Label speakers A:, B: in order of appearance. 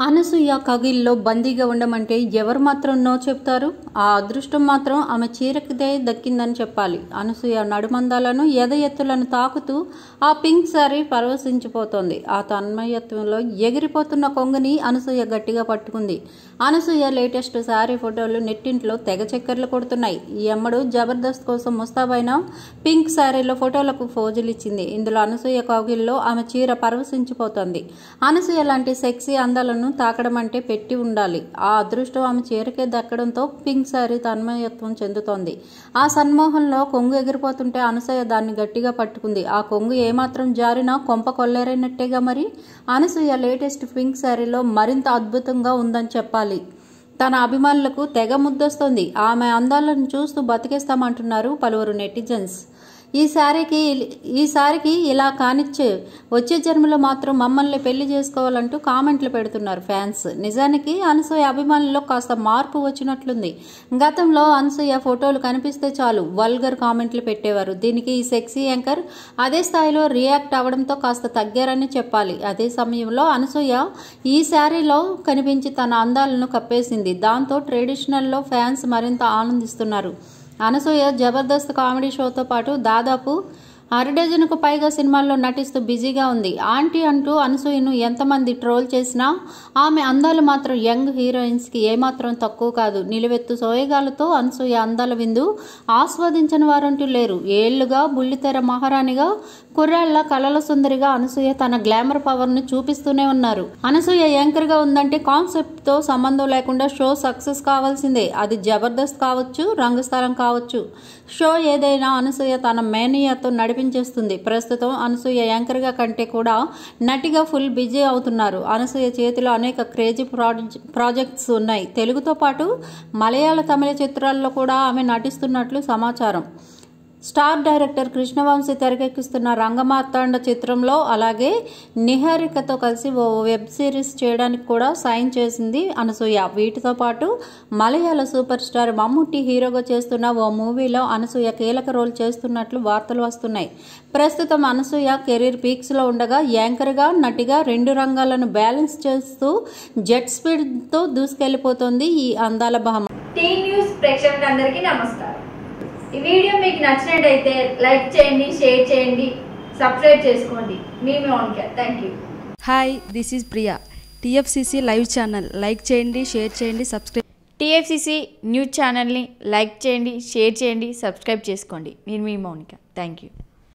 A: అనసూయ కగిల్లో బందీగా ఉండమంటే ఎవరు మాత్రం నో చెప్తారు ఆ అదృష్టం మాత్రం ఆమె చీరకిదే దక్కిందని చెప్పాలి అనసూయ నడుమందాలను ఎద ఎత్తులను తాకుతూ ఆ పింక్ సారీ పరవశించిపోతోంది ఆ తన్మయత్వంలో ఎగిరిపోతున్న కొంగుని అనసూయ గట్టిగా పట్టుకుంది అనసూయ లేటెస్ట్ శారీ ఫోటోలు నెట్టింట్లో తెగ చక్కర్లు కొడుతున్నాయి ఈ అమ్మడు జబర్దస్త్ కోసం ముస్తాబైన పింక్ శారీలో ఫోటోలకు ఫోజులు ఇచ్చింది ఇందులో అనసూయ కౌగిల్లో ఆమె చీర పరవశించిపోతోంది అనసూయ లాంటి సెక్సీ అందాలను తాకడం అంటే పెట్టి ఉండాలి ఆ అదృష్టం ఆమె చీరకే దక్కడంతో పింక్ శారీ తన్మయత్వం చెందుతోంది ఆ సన్మోహంలో కొంగు ఎగిరిపోతుంటే అనసూయ దాన్ని గట్టిగా పట్టుకుంది ఆ కొంగు ఏమాత్రం జారినా కొంప కొల్లేరైనట్టేగా మరి అనసూయ లేటెస్ట్ పింక్ శారీలో మరింత అద్భుతంగా ఉందని చెప్పాలి తన అభిమానులకు తెగ ముద్దొస్తోంది ఆమె అందాలను చూస్తూ బతికేస్తామంటున్నారు పలువురు నెటిజన్స్ ఈ సారీకి ఈ సారికి ఇలా కానిచ్చే వచ్చే జన్మలో మాత్రం మమ్మల్ని పెళ్లి చేసుకోవాలంటూ కామెంట్లు పెడుతున్నారు ఫ్యాన్స్ నిజానికి అనసూయ అభిమానుల్లో కాస్త మార్పు వచ్చినట్లుంది గతంలో అనసూయ ఫోటోలు కనిపిస్తే చాలు వల్గర్ కామెంట్లు పెట్టేవారు దీనికి ఈ సెక్సీ యాంకర్ అదే స్థాయిలో రియాక్ట్ అవడంతో కాస్త తగ్గారని చెప్పాలి అదే సమయంలో అనసూయ ఈ శారీలో కనిపించి తన అందాలను కప్పేసింది దాంతో ట్రెడిషనల్లో ఫ్యాన్స్ మరింత ఆనందిస్తున్నారు అనసూయ జబర్దస్త్ కామెడీ షోతో పాటు దాదాపు అరడజనుకు పైగా సినిమాల్లో నటిస్తూ బిజీగా ఉంది ఆంటీ అంటూ అనసూయను ఎంతమంది ట్రోల్ చేసినా ఆమె అందాలు మాత్రం యంగ్ హీరోయిన్స్కి ఏమాత్రం తక్కువ కాదు నిలువెత్తు సోయగాలతో అనసూయ అందాల విందు ఆస్వాదించని వారంటూ లేరు ఏళ్లుగా బుల్లితెర మహారాణిగా కుర్రాళ్ల కలల సుందరిగా అనసూయ తన గ్లామర్ పవర్ ను చూపిస్తూనే ఉన్నారు అనసూయ యాంకర్ గా ఉందంటే కాన్సెప్ట్ తో సంబంధం లేకుండా షో సక్సెస్ కావాల్సిందే అది జబర్దస్త్ కావచ్చు రంగస్థలం కావచ్చు షో ఏదైనా అనసూయ తన మేనియాతో నడిపించేస్తుంది ప్రస్తుతం అనసూయ యాంకర్ గా కంటే కూడా నటిగా ఫుల్ బిజీ అవుతున్నారు అనసూయ చేతిలో అనేక క్రేజీ ప్రాజెక్ట్స్ ఉన్నాయి తెలుగుతో పాటు మలయాళ తమిళ చిత్రాల్లో కూడా ఆమె నటిస్తున్నట్లు సమాచారం స్టార్ డైరెక్టర్ కృష్ణవంశీ తెరకెక్కిస్తున్న రంగమార్తాండ చిత్రంలో అలాగే నిహారికతో కలిసి ఓ వెబ్ సిరీస్ చేయడానికి కూడా సైన్ చేసింది అనసూయ వీటితో పాటు మలయాళ సూపర్ స్టార్ మమ్ముట్టి హీరోగా చేస్తున్న ఓ మూవీలో అనసూయ కీలక రోల్ చేస్తున్నట్లు వార్తలు వస్తున్నాయి ప్రస్తుతం అనసూయ కెరీర్ పీక్స్లో ఉండగా యాంకర్గా నటిగా రెండు రంగాలను బ్యాలెన్స్ చేస్తూ జెట్ స్పీడ్తో దూసుకెళ్లిపోతోంది ఈ అందాల భామ
B: టీ న్యూస్ ప్రేక్షకులందరికీ నమస్కారం ఈ వీడియో మీకు నచ్చినట్టయితే లైక్ చేయండి షేర్ చేయండి సబ్స్క్రైబ్ చేసుకోండి మీ Mounika thank you
C: hi this is Priya TFCC live channel like చేయండి షేర్ చేయండి సబ్స్క్రైబ్
D: టీఎఫ్సిసి న్యూస్ ఛానల్ని లైక్ చేయండి షేర్ చేయండి సబ్స్క్రైబ్ చేసుకోండి నేను మీ మౌనిక థ్యాంక్ యూ